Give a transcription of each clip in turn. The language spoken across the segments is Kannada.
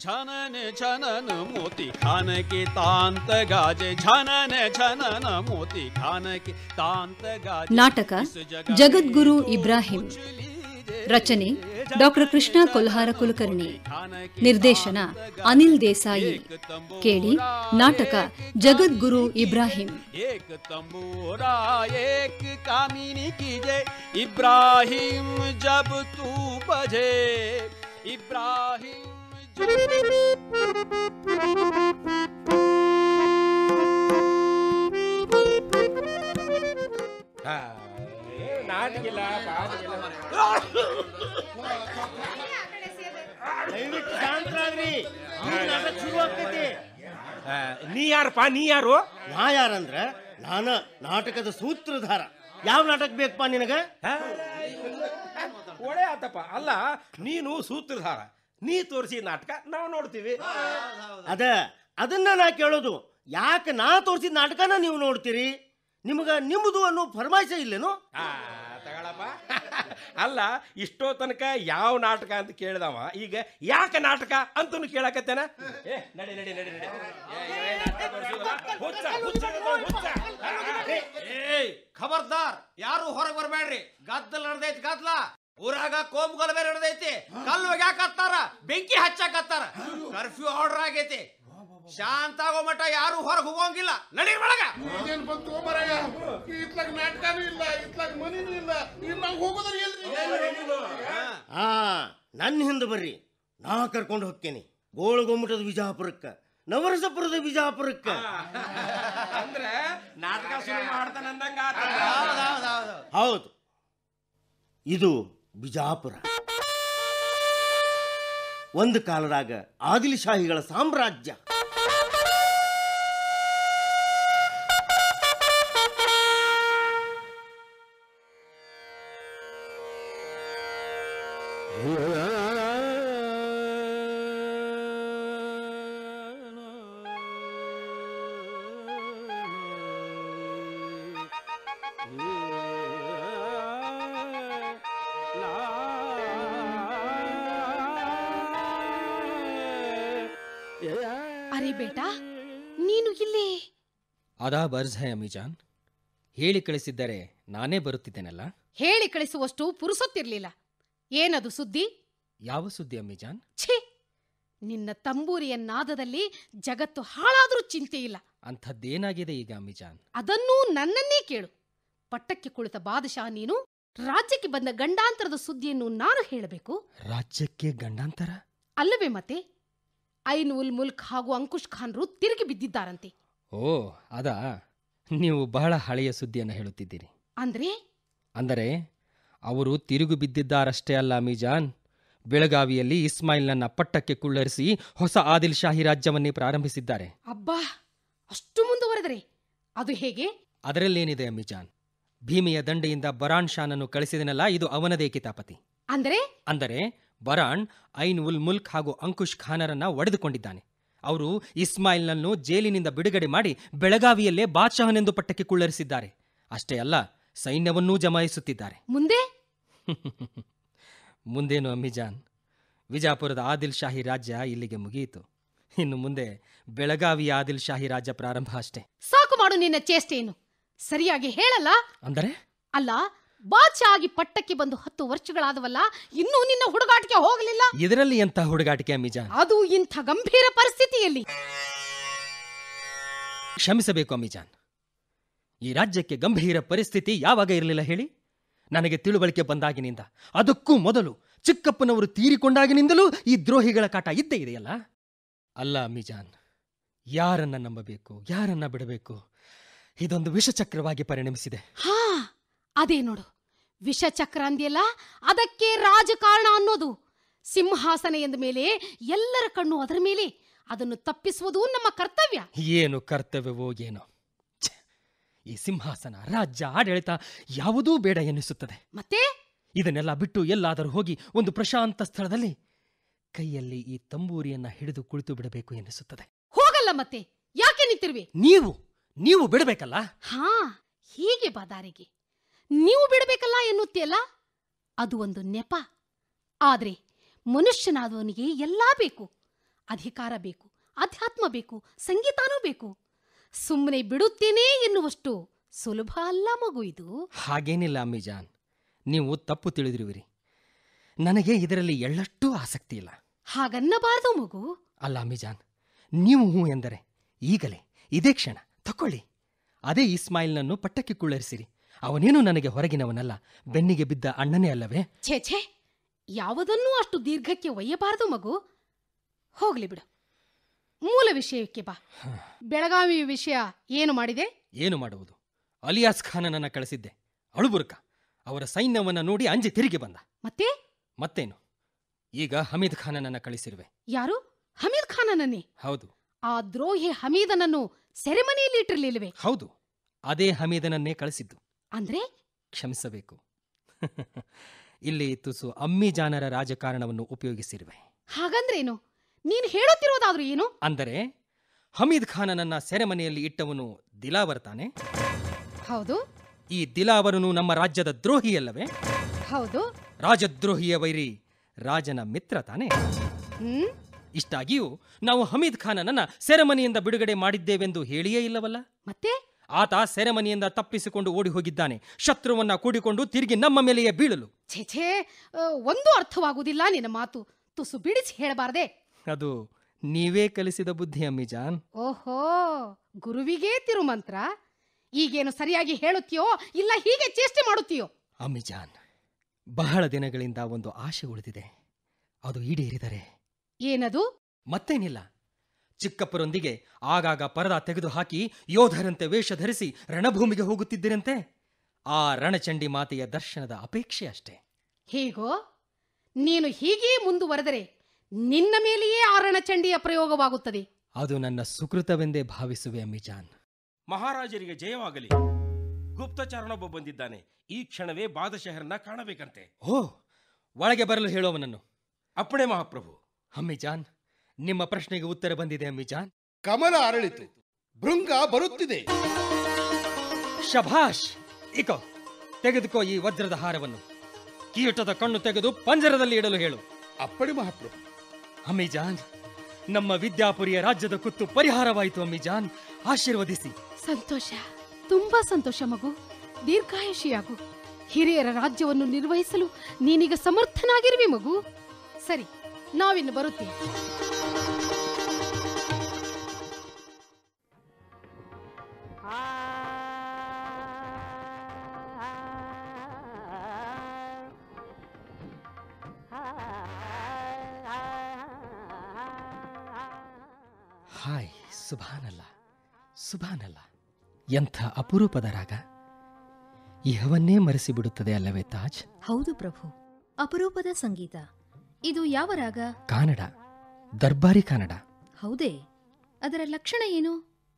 छनन छनन मोती खान के तांत गाजे छनन छनन मोती खान के तांत गाजे ನಾಟಕ ಜಗದ್ಗುರು ಇಬ್ರಾಹಿಂ ರಚನೆ ಡಾಕ್ಟರ್ ಕೃಷ್ಣ ಕೊಲ್ಹಾರ ಕುಲಕರ್ಣಿ ನಿರ್ದೇಶನ ಅನಿಲ್ ದೇಸಾಯಿ ಕೇಳಿ ನಾಟಕ ಜಗದ್ಗುರು ಇಬ್ರಾಹಿಂ एक तंबूरा एक कामिनी कीजे इब्राहिम जब तू बजे इब्राहिम ನಾಟಕಿಲ್ಲ ಪಾಟಕಿಲ್ಲ ದಯವಿಟ್ಟು ಶಾಂತರಾಗ್ರಿ ಈಗ ನಾಟಕ ಶುರು ಆಗ್ತೈತಿ ಆ, ನೀ ಯಾರಪ್ಪ ನೀ ಯಾರು ನಾ ಯಾರಂದ್ರ ನಾನ ನಾಟಕದ ಸೂತ್ರಧಾರ ಯಾವ ನಾಟಕ ಬೇಕಪ್ಪ ನಿನಗ ಆ? ಒಳ್ಳೆ ಆತಪ್ಪ ಅಲ್ಲ ನೀನು ಸೂತ್ರಧಾರ ನೀ ತೋರಿಸಿ ನಾಟಕ ನಾವು ನೋಡ್ತೀವಿ ಅದ ಅದನ್ನ ನಾ ಕೇಳೋದು ಯಾಕೆ ನಾ ತೋರಿಸಿದ ನಾಟಕನ ನೀವು ನೋಡ್ತೀರಿ ನಿಮಗ ನಿಮ್ಮದು ಅನ್ನೋ ಫರ್ಮಾಯಿಸ ಇಲ್ಲೇನು ಆ, ತಗೊಳಪ್ಪ ಅಲ್ಲ ಇಷ್ಟೋ ತನಕ ಯಾವ ನಾಟಕ ಅಂತ ಕೇಳ್ದವ ಈಗ ಯಾಕೆ ನಾಟಕ ಅಂತನು ಕೇಳಕತ್ತೇನ ಏ ನಡಿ ನಡಿ ನಡಿ ನಡಿ ಏ, ಏ, ನಾಟಕ ತೋರ್ಸು. ಹುಚ್ಚ, ಹುಚ್ಚ, ಹುಚ್ಚ. ಏ, ಏಯ್ ಖಬರ್ದಾರ್ ಯಾರು ಹೊರಗೆ ಬರಬೇಡ್ರಿ ಗದ್ದಲ ನಡೆದೈತಿ ಗದ್ದಲ ಊರಾಗ ಕೋಮು ಗಲಭೆ ನಡೆದೈತಿ ಕಲ್ಲು ಒಗ್ಯಾಕತ್ತಾರ ಬೆಂಕಿ ಹಚ್ಚಾಕತ್ತಾರ ಕರ್ಫ್ಯೂ ಆರ್ಡರ್ ಆಗೈತಿ ಶಾಂತ ಆಗೋ ಮಟ್ಟ ಯಾರು ಹೊರಗೆ ಹೋಗಂಗಿಲ್ಲ ನಡಿ ಒಳಗ ಇದೇನ್ ಬಂತು ಮರಗ ಇತ್ಲಾಗ ನಾಟಕನೂ ಇಲ್ಲ ಇತ್ಲಾಗ ಮನಿನೂ ಇಲ್ಲ ಇನ್ ನಾವು ಹೋಗೋದ್ರ ಎಲ್ರಿ ಆ ನನ್ನ ಹಿಂದೆ ಬರ್ರಿ ನಾ ಕರ್ಕೊಂಡು ಹೋಗ್ತೇನೆ ಗೋಳಗೊಮ್ಮಟದ ವಿಜಾಪುರಕ್ಕ ನವರಸಪುರದ ವಿಜಾಪುರಕ್ಕ ಅಂದ್ರೆ ನಾಟಕ ಶುರು ಮಾಡ್ತಾನ ಅಂದಂಗ ಹೌದು ಇದು ಬಿಜಾಪುರ ಒಂದು ಕಾಲದಾಗ ಆದಿಲಶಾಹಿಗಳ ಸಾಮ್ರಾಜ್ಯ ಅರೆ ಬೇಟಾ ನೀನು ಇಲ್ಲಿ ಅದಾ ಬರ್ಜ್ ಹೈ ಅಮಿಜಾನ್ ಹೇಳಿ ಕಳಿಸಿದ್ದರೆ ನಾನೇ ಬರುತ್ತಿದ್ದೇನಲ್ಲ ಹೇಳಿ ಕಳಿಸುವಷ್ಟು ಪುರುಸೊತ್ತಿರ್ಲಿಲ್ಲ ಏನದು ಸುದ್ದಿ ಯಾವ ಸುದ್ದಿ ಅಮ್ಮಿಜಾನ್ ಛೀ ನಿನ್ನ ತಂಬೂರಿಯ ನಾದದಲ್ಲಿ ಜಗತ್ತು ಹಾಳಾದ್ರೂ ಚಿಂತೆ ಇಲ್ಲ ಅಂಥದ್ದೇನಾಗಿದೆ ಈಗ ಅಮ್ಮಿಜಾನ್ ಅದನ್ನೂ ನನ್ನನ್ನೇ ಕೇಳು ಪಟ್ಟಕ್ಕೆ ಕುಳಿತ ಬಾದಶಾ ನೀನು ರಾಜ್ಯಕ್ಕೆ ಬಂದ ಗಂಡಾಂತರದ ಸುದ್ದಿಯನ್ನು ನಾನು ಹೇಳಬೇಕು ರಾಜ್ಯಕ್ಕೆ ಗಂಡಾಂತರ ಅಲ್ಲವೇ ಮತ್ತೆ ಐನ್ ಉಲ್ ಮುಲ್ಕ್ ಹಾಗೂ ಅಂಕುಶ್ ಖಾನ್ರು ತಿರುಗಿ ಬಿದ್ದಿದ್ದಾರಂತೆ ಓ ಅದಾ ನೀವು ಬಹಳ ಹಳೆಯ ಸುದ್ದಿಯನ್ನು ಹೇಳುತ್ತಿದ್ದೀರಿ ಅಂದ್ರೆ ಅಂದರೆ ಅವರು ತಿರುಗು ಬಿದ್ದಿದ್ದಾರಷ್ಟೇ ಅಲ್ಲ ಅಮಿಜಾನ್ ಬೆಳಗಾವಿಯಲ್ಲಿ ಇಸ್ಮಾಯಿಲ್ನನ್ನ ಪಟ್ಟಕ್ಕೆ ಕುಳ್ಳರಿಸಿ ಹೊಸ ಆದಿಲ್ ಶಾಹಿ ರಾಜ್ಯವನ್ನೇ ಪ್ರಾರಂಭಿಸಿದ್ದಾರೆ ಅಬ್ಬಾ ಅಷ್ಟು ಮುಂದುವರೆದರೆ ಅದು ಹೇಗೆ ಅದರಲ್ಲೇನಿದೆ ಅಮಿಜಾನ್ ಭೀಮೆಯ ದಂಡೆಯಿಂದ ಬರಾನ್ ಶಾನನ್ನು ಕಳಿಸಿದನಲ್ಲ ಇದು ಅವನದೇ ಕಿತಾಪತಿ ಅಂದ್ರೆ ಅಂದರೆ ಬರಾನ್ ಐನ್ ಉಲ್ ಮುಲ್ಕ್ ಹಾಗೂ ಅಂಕುಶ್ ಖಾನರನ್ನ ಒಡೆದುಕೊಂಡಿದ್ದಾನೆ ಅವರು ಇಸ್ಮಾಯಿಲ್ನನ್ನು ಜೈಲಿನಿಂದ ಬಿಡುಗಡೆ ಮಾಡಿ ಬೆಳಗಾವಿಯಲ್ಲೇ ಬಾದ್ಶಾಹನೆಂದು ಪಟ್ಟಕ್ಕೆ ಕುಳ್ಳರಿಸಿದ್ದಾರೆ ಅಷ್ಟೇ ಅಲ್ಲ ಸೈನ್ಯವನ್ನೂ ಜಮಾಯಿಸುತ್ತಿದ್ದಾರೆ ಮುಂದೆ ಮುಂದೇನು ಅಮ್ಮಿಜಾನ್ ವಿಜಾಪುರದ ಆದಿಲ್ ಶಾಹಿ ರಾಜ್ಯ ಇಲ್ಲಿಗೆ ಮುಗಿಯಿತು ಇನ್ನು ಮುಂದೆ ಬೆಳಗಾವಿಯ ಆದಿಲ್ ಶಾಹಿ ರಾಜ್ಯ ಪ್ರಾರಂಭ ಅಷ್ಟೇ ಸಾಕು ಮಾಡು ನಿನ್ನ ಚೇಷ್ಟೆಯನ್ನು ಸರಿಯಾಗಿ ಹೇಳಲ್ಲ ಅಂದರೆ ಅಲ್ಲ ಬಾದ್ಶಾ ಆಗಿ ಪಟ್ಟಕ್ಕೆ ಬಂದು ಹತ್ತು ವರ್ಷಗಳಾದವಲ್ಲ ಇನ್ನೂ ನಿನ್ನ ಹುಡುಗಾಟಿಕೆ ಹೋಗಲಿಲ್ಲ ಇದರಲ್ಲಿ ಎಂಥ ಹುಡುಗಾಟಿಕೆ ಅಮ್ಮಿಜಾನ್ ಅದು ಇಂಥ ಗಂಭೀರ ಪರಿಸ್ಥಿತಿಯಲ್ಲಿ ಕ್ಷಮಿಸಬೇಕು ಅಮ್ಮಿಜಾನ್ ಈ ರಾಜ್ಯಕ್ಕೆ ಗಂಭೀರ ಪರಿಸ್ಥಿತಿ ಯಾವಾಗ ಇರಲಿಲ್ಲ ಹೇಳಿ ನನಗೆ ತಿಳುವಳಿಕೆ ಬಂದಾಗಿನಿಂದ ಅದಕ್ಕೂ ಮೊದಲು ಚಿಕ್ಕಪ್ಪನವರು ತೀರಿಕೊಂಡಾಗಿನಿಂದಲೂ ಈ ದ್ರೋಹಿಗಳ ಕಾಟ ಇದ್ದೇ ಇದೆಯಲ್ಲ ಅಲ್ಲ ಅಮ್ಮಿಜಾನ್ ಯಾರನ್ನ ನಂಬಬೇಕು ಯಾರನ್ನ ಬಿಡಬೇಕು ಇದೊಂದು ವಿಷಚಕ್ರವಾಗಿ ಪರಿಣಮಿಸಿದೆ ಹಾ ಅದೇ ನೋಡು ವಿಷಚಕ್ರ ಅಂದ್ಯಲ್ಲ ಅದಕ್ಕೆ ರಾಜಕಾರಣ ಅನ್ನೋದು ಸಿಂಹಾಸನ ಎಂದ ಮೇಲೆ ಎಲ್ಲರ ಕಣ್ಣು ಅದರ ಮೇಲೆ ಅದನ್ನು ತಪ್ಪಿಸುವುದು ನಮ್ಮ ಕರ್ತವ್ಯ ಏನು ಕರ್ತವ್ಯವೋ ಏನೋ ಛೆ, ಈ ಸಿಂಹಾಸನ ರಾಜ್ಯ ಆಡಳಿತ ಯಾವುದೂ ಬೇಡ ಎನ್ನಿಸುತ್ತದೆ ಮತ್ತೆ ಇದನ್ನೆಲ್ಲ ಬಿಟ್ಟು ಎಲ್ಲಾದರೂ ಹೋಗಿ ಒಂದು ಪ್ರಶಾಂತ ಸ್ಥಳದಲ್ಲಿ ಕೈಯಲ್ಲಿ ಈ ತಂಬೂರಿಯನ್ನ ಹಿಡಿದು ಕುಳಿತು ಬಿಡಬೇಕು ಎನ್ನಿಸುತ್ತದೆ ಹೋಗಲ್ಲ ಮತ್ತೆ ಯಾಕೆ ನಿಂತಿರುವೆ ನೀವು ನೀವು ಬಿಡಬೇಕಲ್ಲ ಹಾ ಹೀಗೆ ಬಾದಾರಿಗೆ ನೀವು ಬಿಡಬೇಕಲ್ಲ ಎನ್ನುತ್ತೀಯಲ್ಲ ಅದು ಒಂದು ನೆಪ ಆದ್ರೆ ಮನುಷ್ಯನಾದವನಿಗೆ ಎಲ್ಲಾ ಬೇಕು ಅಧಿಕಾರ ಬೇಕು ಅಧ್ಯಾತ್ಮ ಬೇಕು ಸಂಗೀತಾನೂ ಬೇಕು ಸುಮ್ಮನೆ ಬಿಡುತ್ತೇನೆ ಎನ್ನುವಷ್ಟು ಸುಲಭ ಅಲ್ಲ ಮಗು ಇದು ಹಾಗೇನಿಲ್ಲ ಅಮ್ಮಿಜಾನ್ ನೀವು ತಪ್ಪು ತಿಳಿದಿರುವಿರಿ ನನಗೆ ಇದರಲ್ಲಿ ಎಳ್ಳಷ್ಟೂ ಆಸಕ್ತಿ ಇಲ್ಲ ಹಾಗನ್ನಬಾರದು ಮಗು ಅಲ್ಲ ಅಮ್ಮಿಜಾನ್ ನೀವು ಹೂ ಎಂದರೆ ಈಗಲೇ ಇದೇ ಕ್ಷಣ ತಕೊಳ್ಳಿ ಅದೇ ಇಸ್ಮಾಯಿಲ್ನನ್ನು ಪಟ್ಟಕ್ಕೆ ಕುಳ್ಳರಿಸಿರಿ ಅವನೇನು ನನಗೆ ಹೊರಗಿನವನಲ್ಲ ಬೆನ್ನಿಗೆ ಬಿದ್ದ ಅಣ್ಣನೇ ಅಲ್ಲವೇ ಛೇ ಛೇ ಯಾವುದನ್ನೂ ಅಷ್ಟು ದೀರ್ಘಕ್ಕೆ ಒಯ್ಯಬಾರದು ಮಗು ಹೋಗ್ಲಿ ಬಿಡು ಮೂಲ ವಿಷಯಕ್ಕೆ ಬಾ ಬೆಳಗಾವಿ ವಿಷಯ ಏನು ಮಾಡಿದೆ ಏನು ಮಾಡುವುದು ಅಲಿಯಾಸ್ ಖಾನನನ್ನ ಕಳಿಸಿದ್ದೆ ಅಳುಬುರುಕ ಅವರ ಸೈನ್ಯವನ್ನ ನೋಡಿ ಅಂಜಿ ತಿರುಗಿ ಬಂದ ಮತ್ತೆ ಮತ್ತೇನು ಈಗ ಹಮೀದ್ ಖಾನನನ್ನ ಕಳಿಸಿರುವೆ ಯಾರು ಹಮೀದ್ ಖಾನನನ್ನೇ ಹೌದು ಆ ದ್ರೋಹಿ ಹಮೀದನನ್ನು ಸೆರೆಮನೆಯಲ್ಲಿ ಇಟ್ಟಿರ್ಲಿಲ್ವೇ ಹೌದು ಅದೇ ಹಮೀದನನ್ನೇ ಕಳಿಸಿದ್ದು ಅಂದ್ರೆ ಕ್ಷಮಿಸಬೇಕು ಇಲ್ಲಿ ತುಸು ಅಮ್ಮಿಜಾನರ ರಾಜಕಾರಣವನ್ನು ಉಪಯೋಗಿಸಿರುವೆ ಹಾಗಂದ್ರೇನು ನೀನು ಹೇಳುತ್ತಿರೋದಾದ್ರೂ ಏನು ಅಂದರೆ ಹಮೀದ್ ಖಾನನನ್ನ ಸೆರೆಮನೆಯಲ್ಲಿ ಇಟ್ಟವನು ದಿಲಾವರ್ ತಾನೆ ಹೌದು ಈ ದಿಲಾವರನು ನಮ್ಮ ರಾಜ್ಯದ ದ್ರೋಹಿಯಲ್ಲವೇ ಹೌದು ರಾಜದ್ರೋಹಿಯ ವೈರಿ ರಾಜನ ಮಿತ್ರ ತಾನೆ ಹ್ಮ್ ಇಷ್ಟಾಗಿಯೂ ನಾವು ಹಮೀದ್ ಖಾನನನ್ನ ಸೆರೆಮನೆಯಿಂದ ಬಿಡುಗಡೆ ಮಾಡಿದ್ದೇವೆಂದು ಹೇಳಿಯೇ ಇಲ್ಲವಲ್ಲ ಮತ್ತೆ ಆತ ಸೆರೆಮನೆಯಿಂದ ತಪ್ಪಿಸಿಕೊಂಡು ಓಡಿ ಹೋಗಿದ್ದಾನೆ ಶತ್ರುವನ್ನ ಕೂಡಿಕೊಂಡು ತಿರುಗಿ ನಮ್ಮ ಮೇಲೆಯೇ ಬೀಳಲು ಛೇ ಛೇ ಆ, ಒಂದು ಅರ್ಥವಾಗುವುದಿಲ್ಲ ನಿನ್ನ ಮಾತು ತುಸು ಬಿಡಿಸಿ ಹೇಳಬಾರ್ದೆ ಅದು ನೀವೇ ಕಲಿಸಿದ ಬುದ್ಧಿ ಅಮ್ಮಿಜಾನ್ ಓಹೋ ಗುರುವಿಗೇ ತಿರುಮಂತ್ರ ಈಗೇನು ಸರಿಯಾಗಿ ಹೇಳುತ್ತೀಯೋ ಇಲ್ಲ ಹೀಗೆ ಚೇಷ್ಟೆ ಮಾಡುತ್ತೀಯೋ ಅಮ್ಮಿಜಾನ್ ಬಹಳ ದಿನಗಳಿಂದ ಒಂದು ಆಶೆ ಉಳಿದಿದೆ ಅದು ಈಡೇರಿದರೆ ಏನದು ಮತ್ತೇನಿಲ್ಲ ಚಿಕ್ಕಪ್ಪರೊಂದಿಗೆ ಆಗಾಗ ಪರದ ತೆಗೆದುಹಾಕಿ ಯೋಧರಂತೆ ವೇಷ ಧರಿಸಿ ರಣಭೂಮಿಗೆ ಹೋಗುತ್ತಿದ್ದಿರಂತೆ ಆ ರಣಚಂಡಿ ಮಾತೆಯ ದರ್ಶನದ ಅಪೇಕ್ಷೆ ಅಷ್ಟೇ ಹೀಗೋ ನೀನು ಹೀಗೇ ಮುಂದುವರೆದರೆ ನಿನ್ನ ಮೇಲೆಯೇ ಆರಣಚಂಡಿಯ ಪ್ರಯೋಗವಾಗುತ್ತದೆ ಅದು ನನ್ನ ಸುಕೃತವೆಂದೇ ಭಾವಿಸುವೆ ಅಮ್ಮಿಜಾನ್ ಮಹಾರಾಜರಿಗೆ ಜಯವಾಗಲಿ ಗುಪ್ತಚಾರಣೊಬ್ಬ ಬಂದಿದ್ದಾನೆ ಈ ಕ್ಷಣವೇ ಬಾದಶಹರನ್ನ ಕಾಣಬೇಕಂತೆ ಓ ಒಳಗೆ ಬರಲು ಹೇಳುವವನನ್ನು ಅಪ್ಪಣೆ ಮಹಾಪ್ರಭು ಅಮ್ಮಿಜಾನ್ ನಿಮ್ಮ ಪ್ರಶ್ನೆಗೆ ಉತ್ತರ ಬಂದಿದೆ ಅಮ್ಮಿಜಾನ್ ಕಮಲ ಅರಳಿತು ಭೃಂಗ ಬರುತ್ತಿದೆ ಶಭಾಷ್ ಇಕೋ ತೆಗೆದುಕೋ ಈ ವಜ್ರದ ಹಾರವನ್ನು ಕೀಟದ ಕಣ್ಣು ತೆಗೆದು ಪಂಜರದಲ್ಲಿ ಇಡಲು ಹೇಳು ಅಪ್ಪಣೆ ಮಹಾಪ್ರಭು ಅಮ್ಮಿಜಾನ್ ನಮ್ಮ ವಿದ್ಯಾಪುರಿಯ ರಾಜ್ಯದ ಕುತ್ತು ಪರಿಹಾರವಾಯಿತು ಅಮ್ಮಿಜಾನ್ ಆಶೀರ್ವದಿಸಿ ಸಂತೋಷ ತುಂಬಾ ಸಂತೋಷ ಮಗು ದೀರ್ಘಾಯುಷಿಯಾಗು ಹಿರಿಯರ ರಾಜ್ಯವನ್ನು ನಿರ್ವಹಿಸಲು ನೀನೀಗ ಸಮರ್ಥನಾಗಿರುವಿ ಮಗು ಸರಿ ನಾವಿನ್ನು ಬರುತ್ತೇವೆ ಹಾಯ್ ಸುಭಾನಲ್ಲ ಸುಭಾನಲ್ಲ ಎಂಥ ಅಪರೂಪದ ರಾಗ ಇಹವನ್ನೇ ಮರೆಸಿಬಿಡುತ್ತದೆ ಅಲ್ಲವೇ ತಾಜ್ ಹೌದು ಪ್ರಭು ಅಪರೂಪದ ಸಂಗೀತ ಇದು ಯಾವ ರಾಗ ಕಾನಡ ದರ್ಬಾರಿ ಕಾನಡ ಹೌದೇ ಅದರ ಲಕ್ಷಣ ಏನು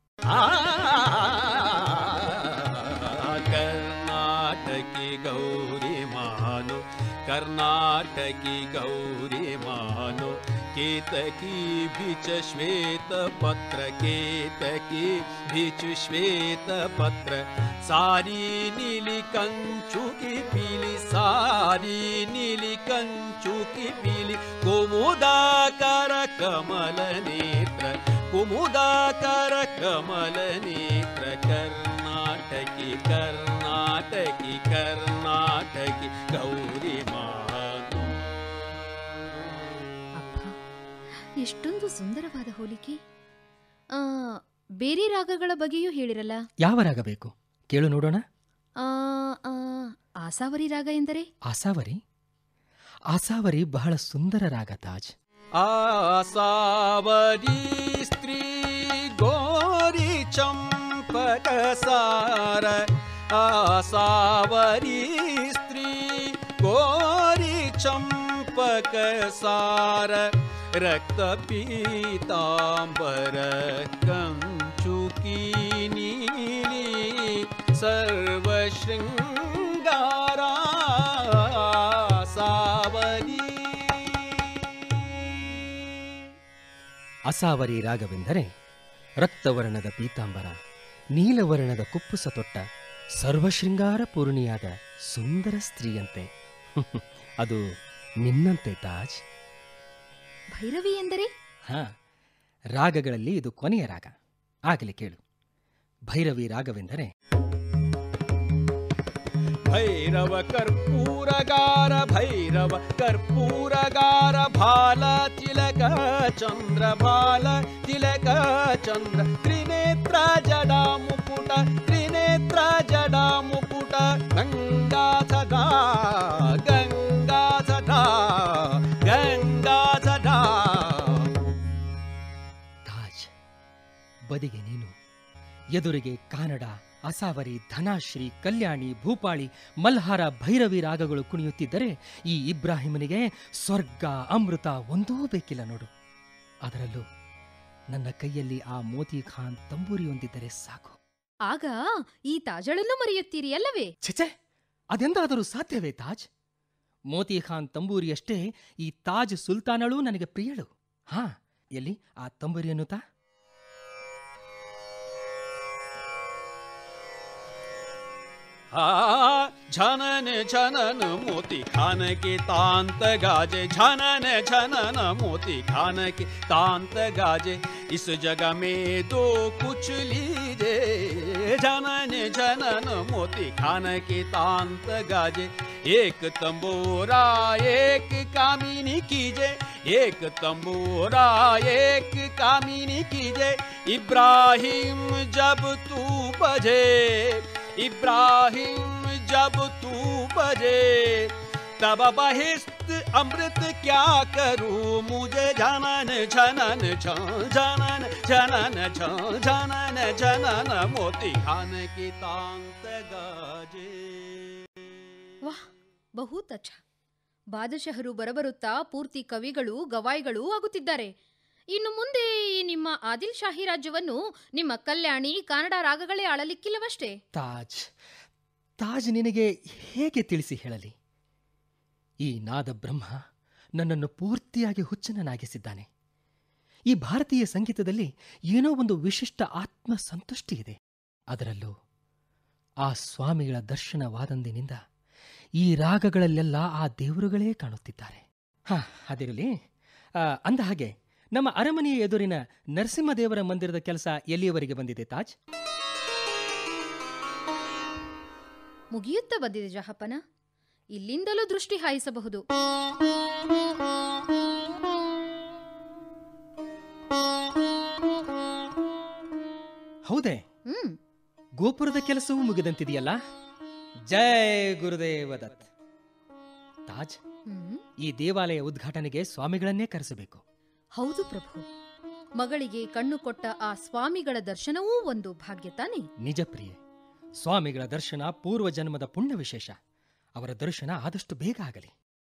ಕರ್ನಾಟಕಿ ಗೌರಿ ಮಾನು ಕರ್ನಾಟಕಿ ಗೌರಿ ಮಾನು ಕೇತಕಿ ಬಿಚ ಶ್ವೇತ ಪತ್ರ ಕೇತಕಿ ಬಿಚು ಶ್ವೇತ ಪತ್ರ ಸಾರಿ ನೀಲಿ ಕಂಚುಕಿ ಪೀಲಿ ಸಾರಿ ನೀಲಿ ಕಂಚುಕಿ ಪೀಲಿ ಕುಮುದಾಕರ ಕಮಲ ನೇತ್ರ ಕುಮುದಾಕರ ಕಮಲ ನೇತ್ರ ಕರ್ನಾಟಕಿ ಕರ್ನಾಟಕಿ ಕರ್ನಾಟಕಿ ಗೌರಿ ಮಾನು ಅಬ್ಬಾ ಎಷ್ಟೊಂದು ಸುಂದರವಾದ ಹೋಲಿಕೆ ಆ, ಬೇರೆ ರಾಗಗಳ ಬಗ್ಗೆಯೂ ಹೇಳಿರಲ್ಲ ಯಾವ ರಾಗ ಬೇಕು ಕೇಳು ನೋಡೋಣ ಆ, ಆ, ಆಸಾವರಿ ರಾಗ ಎಂದರೆ ಆಸಾವರಿ ಆಸಾವರಿ ಬಹಳ ಸುಂದರ ರಾಗ ತಾಜ್ ಆಸಾವರಿ ಸ್ತ್ರೀ ಗೋರಿ ಚಂಪಕ ಸಾರ ಆಸಾವರಿ ಸ್ತ್ರೀ ಗೋರಿ ಚಂಪಕ ಸಾರ ರಕ್ತ ಪೀತಾಂಬರ ಕಂಚುಕಿ ನೀಲಿ ಸರ್ವ ಶೃಂಗಾರ ಸಾವರಿ ಅಸಾವರಿ ರಾಗವೆಂದರೆ ರಕ್ತವರ್ಣದ ಪೀತಾಂಬರ ನೀಲವರ್ಣದ ಕುಪ್ಪುಸ ತೊಟ್ಟ ಸರ್ವಶೃಂಗಾರ ಪೂರ್ಣಿಯಾದ ಸುಂದರ ಸ್ತ್ರೀಯಂತೆ ಅದು ನಿನ್ನಂತೆ ತಾಜ್ ಭೈರವಿ ಎಂದರೆ ಹಾ ರಾಗಗಳಲ್ಲಿ ಇದು ಕೊನೆಯ ರಾಗ ಆಗಲಿ ಕೇಳು ಭೈರವಿ ರಾಗವೆಂದರೆ ಭೈರವ ಕರ್ಪೂರಗಾರ ಭೈರವ ಕರ್ಪೂರಗಾರ ಭಾಲ ತಿಲಕ ಚಂದ್ರ ಭಾಲ ತಿಲಕ ಚಂದ್ರ ತ್ರಿನೇತ್ರ ಜಡ ಮುಕುಟ ತ್ರಿನೇತ್ರ ಜಡ ಮುಕುಟ ಗಂಗಾ ಸದಾ ಗಂಗಾ ಸದಾ ಗಂಗಾ ಸದಾ ತಾಜ್ ಬದಿಗೆ ನೀನು ಎದುರಿಗೆ ಕಾನಡ ಅಸಾವರಿ ಧನಾಶ್ರೀ ಕಲ್ಯಾಣಿ ಭೂಪಾಳಿ ಮಲ್ಹಾರ ಭೈರವಿ ರಾಗಗಳು ಕುಣಿಯುತ್ತಿದ್ದರೆ ಈ ಇಬ್ರಾಹಿಮನಿಗೆ ಸ್ವರ್ಗ ಅಮೃತ ಒಂದೂ ಬೇಕಿಲ್ಲ ನೋಡು ಅದರಲ್ಲೂ ನನ್ನ ಕೈಯಲ್ಲಿ ಆ ಮೋತಿ ಖಾನ್ ತಂಬೂರಿಯೊಂದಿದ್ದರೆ ಸಾಕು ಆಗ ಈ ತಾಜಳನ್ನು ಮರೆಯುತ್ತೀರಿ ಅಲ್ಲವೇ ಛೆಛೆ ಅದೆಂದಾದರೂ ಸಾಧ್ಯವೇ ತಾಜ್ ಮೋತಿ ಖಾನ್ ತಂಬೂರಿಯಷ್ಟೇ ಈ ತಾಜ್ ಸುಲ್ತಾನಳೂ ನನಗೆ ಪ್ರಿಯಳು ಹಾ ಎಲ್ಲಿ ಆ ತಂಬೂರಿಯನ್ನು ತಾ आ झनन झनन मोती खान के तांत गाजे झनन झनन मोती खान के तांत गाजे इस जगह में दो कुछ लीजे झनन झनन मोती खान के तांत गाजे एक तंबोरा एक कामिनी कीजे एक तंबोरा एक कामिनी कीजे इब्राहिम जब तू बजे इब्राहिम जब तू बजे तब बहिस्त अमृत क्या करूं मुझे जनन जनन झ- जनन जनन झ- जनन जनन मोती खान की तांत गाजे ವಾಹ್ ಬಹುತ್ ಅಚ್ಚ ಬಾದಶಹರು ಬರಬರುತ್ತಾ ಪೂರ್ತಿ ಕವಿಗಳು ಗವಾಯಿಗಳು ಆಗುತ್ತಿದ್ದಾರೆ ಇನ್ನು ಮುಂದೆ ಈ ನಿಮ್ಮ ಆದಿಲ್ ಶಾಹಿ ರಾಜ್ಯವನ್ನು ನಿಮ್ಮ ಕಲ್ಯಾಣಿ ಕನ್ನಡ ರಾಗಗಳೇ ಆಳಲಿಕ್ಕಿಲ್ಲವಷ್ಟೇ ತಾಜ್ ತಾಜ್ ನಿನಗೆ ಹೇಗೆ ತಿಳಿಸಿ ಹೇಳಲಿ ಈ ನಾದ ಬ್ರಹ್ಮ ನನ್ನನ್ನು ಪೂರ್ತಿಯಾಗಿ ಹುಚ್ಚನನ್ನಾಗಿಸಿದ್ದಾನೆ ಈ ಭಾರತೀಯ ಸಂಗೀತದಲ್ಲಿ ಏನೋ ಒಂದು ವಿಶಿಷ್ಟ ಆತ್ಮ ಸಂತುಷ್ಟಿ ಇದೆ ಅದರಲ್ಲೂ ಆ ಸ್ವಾಮಿಗಳ ದರ್ಶನವಾದಂದಿನಿಂದ ಈ ರಾಗಗಳಲ್ಲೆಲ್ಲ ಆ ದೇವರುಗಳೇ ಕಾಣುತ್ತಿದ್ದಾರೆ ಹಾ ಅದಿರಲಿ ಆ, ಅಂದ ಹಾಗೆ ನಮ್ಮ ಅರಮನೆಯ ಎದುರಿನ ನರಸಿಂಹದೇವರ ಮಂದಿರದ ಕೆಲಸ ಎಲ್ಲಿಯವರೆಗೆ ಬಂದಿದೆ ತಾಜ್ ಮುಗಿಯುತ್ತಾ ಬಂದಿದೆ ಜಹಪನ ಇಲ್ಲಿಂದಲೂ ದೃಷ್ಟಿ ಹಾಯಿಸಬಹುದು ಹೌದೇ ಹ್ಮ್ ಗೋಪುರದ ಕೆಲಸವೂ ಮುಗಿದಂತಿದೆಯಲ್ಲ ಜಯ ಗುರುದೇವ ದತ್ ತಾಜ್ ಹ್ಮ್ ಈ ದೇವಾಲಯ ಉದ್ಘಾಟನೆಗೆ ಸ್ವಾಮಿಗಳನ್ನೇ ಕರೆಸಬೇಕು ಹೌದು ಪ್ರಭು ಮಗಳಿಗೆ ಕಣ್ಣು ಕೊಟ್ಟ ಆ ಸ್ವಾಮಿಗಳ ದರ್ಶನವೂ ಒಂದು ಭಾಗ್ಯ ತಾನೆ ನಿಜ ಪ್ರಿಯೆ ಸ್ವಾಮಿಗಳ ದರ್ಶನ ಪೂರ್ವ ಜನ್ಮದ ಪುಣ್ಯ ವಿಶೇಷ ಅವರ ದರ್ಶನ ಆದಷ್ಟು ಬೇಗ ಆಗಲಿ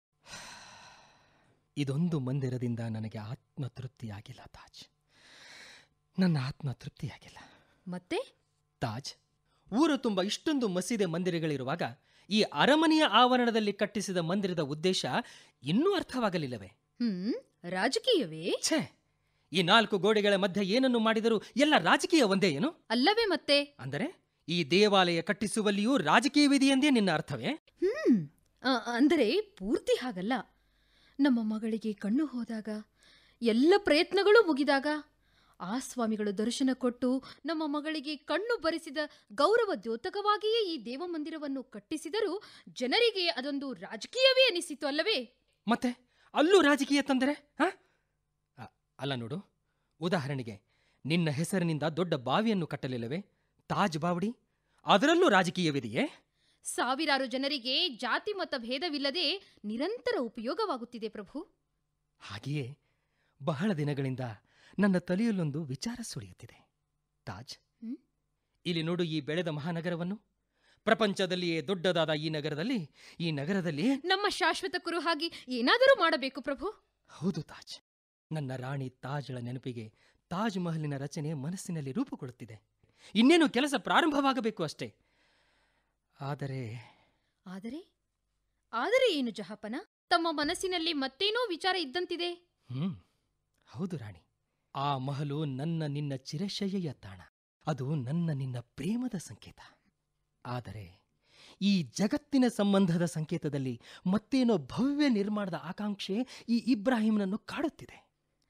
ಇದೊಂದು ಮಂದಿರದಿಂದ ನನಗೆ ಆತ್ಮತೃಪ್ತಿಯಾಗಿಲ್ಲ ತಾಜ್ ನನ್ನ ಆತ್ಮತೃಪ್ತಿಯಾಗಿಲ್ಲ ಮತ್ತೆ ತಾಜ್ ಊರು ತುಂಬ ಇಷ್ಟೊಂದು ಮಸೀದೆ ಮಂದಿರಗಳಿರುವಾಗ ಈ ಅರಮನೆಯ ಆವರಣದಲ್ಲಿ ಕಟ್ಟಿಸಿದ ಮಂದಿರದ ಉದ್ದೇಶ ಇನ್ನೂ ಅರ್ಥವಾಗಲಿಲ್ಲವೇ ಹ್ಮ್ ರಾಜಕೀಯವೇ ಛೇ ಈ ನಾಲ್ಕು ಗೋಡೆಗಳ ಮಧ್ಯೆ ಏನನ್ನು ಮಾಡಿದರೂ ಎಲ್ಲ ರಾಜಕೀಯ ಒಂದೇ ಏನು ಅಲ್ಲವೇ ಮತ್ತೆ ಅಂದರೆ ಈ ದೇವಾಲಯ ಕಟ್ಟಿಸುವಲ್ಲಿಯೂ ರಾಜಕೀಯವಿದೆಯೆಂದೇ ನಿನ್ನ ಅರ್ಥವೇ ಹ್ಮ್ ಆ, ಅಂದರೆ ಪೂರ್ತಿ ಹಾಗಲ್ಲ ನಮ್ಮ ಮಗಳಿಗೆ ಕಣ್ಣು ಹೋದಾಗ ಎಲ್ಲ ಪ್ರಯತ್ನಗಳು ಮುಗಿದಾಗ ಆ ಸ್ವಾಮಿಗಳು ದರ್ಶನ ಕೊಟ್ಟು ನಮ್ಮ ಮಗಳಿಗೆ ಕಣ್ಣು ಬರಿಸಿದ ಗೌರವ ದ್ಯೋತಕವಾಗಿಯೇ ಈ ದೇವಮಂದಿರವನ್ನು ಕಟ್ಟಿಸಿದರೂ ಜನರಿಗೆ ಅದೊಂದು ರಾಜಕೀಯವೇ ಅನಿಸಿತು ಅಲ್ಲವೇ ಮತ್ತೆ ಅಲ್ಲೂ ರಾಜಕೀಯ ತಂದರೆ ಹ? ಅ- ಅಲ್ಲ ನೋಡು ಉದಾಹರಣೆಗೆ ನಿನ್ನ ಹೆಸರಿನಿಂದ ದೊಡ್ಡ ಬಾವಿಯನ್ನು ಕಟ್ಟಲಿಲ್ಲವೇ ತಾಜ್ ಬಾವಡಿ ಅದರಲ್ಲೂ ರಾಜಕೀಯವಿದೆಯೇ ಸಾವಿರಾರು ಜನರಿಗೆ ಜಾತಿ ಮತ ಭೇದವಿಲ್ಲದೆ ನಿರಂತರ ಉಪಯೋಗವಾಗುತ್ತಿದೆ ಪ್ರಭು ಹಾಗೆಯೇ ಬಹಳ ದಿನಗಳಿಂದ ನನ್ನ ತಲೆಯಲ್ಲೊಂದು ವಿಚಾರ ಸುಳಿಯುತ್ತಿದೆ ತಾಜ್ ಹ್ಮ್? ಇಲ್ಲಿ ನೋಡು ಈ ಬೆಳೆದ ಮಹಾನಗರವನ್ನು ಪ್ರಪಂಚದಲ್ಲಿಯೇ ದೊಡ್ಡದಾದ ಈ ನಗರದಲ್ಲಿ ಈ ನಗರದಲ್ಲಿ ನಮ್ಮ ಶಾಶ್ವತ ಕುರುಹಾಗಿ ಏನಾದರೂ ಮಾಡಬೇಕು ಪ್ರಭು ಹೌದು ತಾಜ್ ನನ್ನ ರಾಣಿ ತಾಜ್ಳ ನೆನಪಿಗೆ ತಾಜ್ ಮಹಲಿನ ರಚನೆ ಮನಸ್ಸಿನಲ್ಲಿ ರೂಪುಗೊಳ್ಳುತ್ತಿದೆ ಇನ್ನೇನು ಕೆಲಸ ಪ್ರಾರಂಭವಾಗಬೇಕು ಅಷ್ಟೇ ಆದರೆ ಆದರೆ ಆದರೆ ಏನು ಜಹಾಪನ ತಮ್ಮ ಮನಸ್ಸಿನಲ್ಲಿ ಮತ್ತೇನೋ ವಿಚಾರ ಇದ್ದಂತಿದೆ ಹ್ಮ್ ಹೌದು ರಾಣಿ ಆ ಮಹಲು ನನ್ನ ನಿನ್ನ ಚಿರಶಯ್ಯ ತಾಣ ಅದು ನನ್ನ ನಿನ್ನ ಪ್ರೇಮದ ಸಂಕೇತ ಆದರೆ ಈ ಜಗತ್ತಿನ ಸಂಬಂಧದ ಸಂಕೇತದಲ್ಲಿ ಮತ್ತೇನೋ ಭವ್ಯ ನಿರ್ಮಾಣದ ಆಕಾಂಕ್ಷೆ ಈ ಇಬ್ರಾಹಿಂನನ್ನು ಕಾಡುತ್ತಿದೆ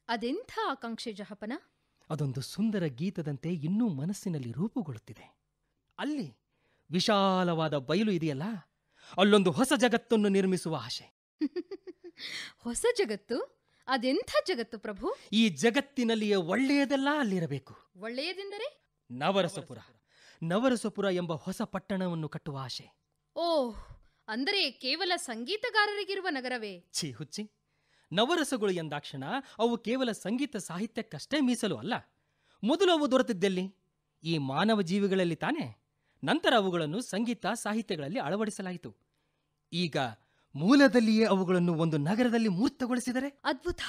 ಅದೆಂಥ ಆಕಾಂಕ್ಷೆ ಜಹಪನ ಅದೊಂದು ಸುಂದರ ಗೀತದಂತೆ ಇನ್ನೂ ಮನಸ್ಸಿನಲ್ಲಿ ರೂಪುಗೊಳ್ಳುತ್ತಿದೆ ಅಲ್ಲಿ ವಿಶಾಲವಾದ ಬಯಲು ಇದೆಯಲ್ಲ ಅಲ್ಲೊಂದು ಹೊಸ ಜಗತ್ತನ್ನು ನಿರ್ಮಿಸುವ ಆಶೆ ಹೊಸ ಜಗತ್ತು ಅದೆಂಥ ಜಗತ್ತು ಪ್ರಭು ಈ ಜಗತ್ತಿನಲ್ಲಿಯೇ ಒಳ್ಳೆಯದೆಲ್ಲ ಅಲ್ಲಿರಬೇಕು ಒಳ್ಳೆಯದೆಂದರೆ ನವರಸಪುರ ನವರಸಪುರ ಎಂಬ ಹೊಸ ಪಟ್ಟಣವನ್ನು ಕಟ್ಟುವ ಆಶೆ ಓಹ್ ಅಂದರೆ ಕೇವಲ ಸಂಗೀತಗಾರರಿಗಿರುವ ನಗರವೇ ಛೀ ಹುಚ್ಚಿ ನವರಸಗಳು ಎಂದಾಕ್ಷಣ ಅವು ಕೇವಲ ಸಂಗೀತ ಸಾಹಿತ್ಯಕ್ಕಷ್ಟೇ ಮೀಸಲು ಅಲ್ಲ ಮೊದಲು ಅವು ದೊರೆತಿದ್ದೆಲ್ಲಿ ಈ ಮಾನವ ಜೀವಿಗಳಲ್ಲಿ ತಾನೇ ನಂತರ ಅವುಗಳನ್ನು ಸಂಗೀತ ಸಾಹಿತ್ಯಗಳಲ್ಲಿ ಅಳವಡಿಸಲಾಯಿತು ಈಗ ಮೂಲದಲ್ಲಿಯೇ ಅವುಗಳನ್ನು ಒಂದು ನಗರದಲ್ಲಿ ಮೂರ್ತಗೊಳಿಸಿದರೆ ಅದ್ಭುತ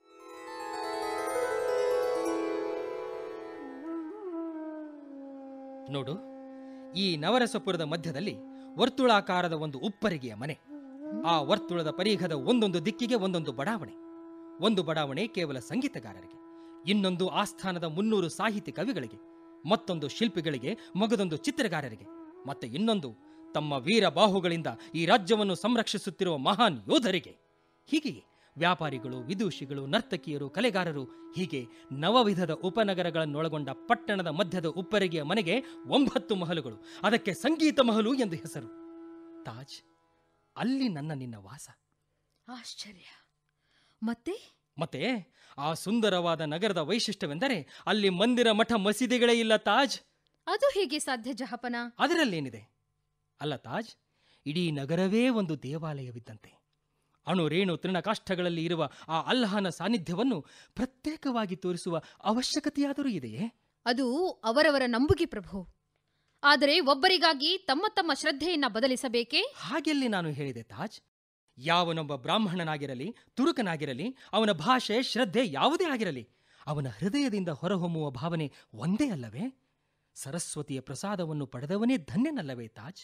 ನೋಡು ಈ ನವರಸಪುರದ ಮಧ್ಯದಲ್ಲಿ ವರ್ತುಳಾಕಾರದ ಒಂದು ಉಪ್ಪರಿಗೆಯ ಮನೆ ಆ ವರ್ತುಳದ ಪರೀಘದ ಒಂದೊಂದು ದಿಕ್ಕಿಗೆ ಒಂದೊಂದು ಬಡಾವಣೆ ಒಂದು ಬಡಾವಣೆ ಕೇವಲ ಸಂಗೀತಗಾರರಿಗೆ ಇನ್ನೊಂದು ಆಸ್ಥಾನದ ಮುನ್ನೂರು ಸಾಹಿತಿ ಕವಿಗಳಿಗೆ ಮತ್ತೊಂದು ಶಿಲ್ಪಿಗಳಿಗೆ ಮಗದೊಂದು ಚಿತ್ರಗಾರರಿಗೆ ಮತ್ತೆ ಇನ್ನೊಂದು ತಮ್ಮ ವೀರ ಬಾಹುಗಳಿಂದ ಈ ರಾಜ್ಯವನ್ನು ಸಂರಕ್ಷಿಸುತ್ತಿರುವ ಮಹಾನ್ ಯೋಧರಿಗೆ ಹೀಗೆಯೇ ವ್ಯಾಪಾರಿಗಳು ವಿದೂಷಿಗಳು ನರ್ತಕಿಯರು ಕಲೆಗಾರರು ಹೀಗೆ ನವವಿಧದ ಉಪನಗರಗಳನ್ನೊಳಗೊಂಡ ಪಟ್ಟಣದ ಮಧ್ಯದ ಉಪ್ಪರಿಗೆಯ ಮನೆಗೆ ಒಂಬತ್ತು ಮಹಲುಗಳು ಅದಕ್ಕೆ ಸಂಗೀತ ಮಹಲು ಎಂದು ಹೆಸರು ತಾಜ್ ಅಲ್ಲಿ ನನ್ನ ನಿನ್ನ ವಾಸ ಆಶ್ಚರ್ಯ ಮತ್ತೆ ಮತ್ತೆ ಆ ಸುಂದರವಾದ ನಗರದ ವೈಶಿಷ್ಟ್ಯವೆಂದರೆ ಅಲ್ಲಿ ಮಂದಿರ ಮಠ ಮಸೀದಿಗಳೇ ಇಲ್ಲ ತಾಜ್ ಅದು ಹೇಗೆ ಸಾಧ್ಯ ಜಹಪನ ಅದರಲ್ಲೇನಿದೆ ಅಲ್ಲ ತಾಜ್ ಇಡೀ ನಗರವೇ ಒಂದು ದೇವಾಲಯವಿದ್ದಂತೆ ಅಣು ರೇಣು ತೃಣಕಾಷ್ಠಗಳಲ್ಲಿ ಇರುವ ಆ ಅಲ್ಲಾಹನ ಸಾನ್ನಿಧ್ಯವನ್ನು ಪ್ರತ್ಯೇಕವಾಗಿ ತೋರಿಸುವ ಅವಶ್ಯಕತೆಯಾದರೂ ಇದೆಯೇ ಅದು ಅವರವರ ನಂಬುಗೆ ಪ್ರಭು ಆದರೆ ಒಬ್ಬರಿಗಾಗಿ ತಮ್ಮ ತಮ್ಮ ಶ್ರದ್ಧೆಯನ್ನ ಬದಲಿಸಬೇಕೇ ಹಾಗೆಲ್ಲಿ ನಾನು ಹೇಳಿದೆ ತಾಜ್ ಯಾವನೊಬ್ಬ ಬ್ರಾಹ್ಮಣನಾಗಿರಲಿ ತುರುಕನಾಗಿರಲಿ ಅವನ ಭಾಷೆ ಶ್ರದ್ಧೆ ಯಾವುದೇ ಆಗಿರಲಿ ಅವನ ಹೃದಯದಿಂದ ಹೊರಹೊಮ್ಮುವ ಭಾವನೆ ಒಂದೇ ಅಲ್ಲವೇ ಸರಸ್ವತಿಯ ಪ್ರಸಾದವನ್ನು ಪಡೆದವನೇ ಧನ್ಯನಲ್ಲವೇ ತಾಜ್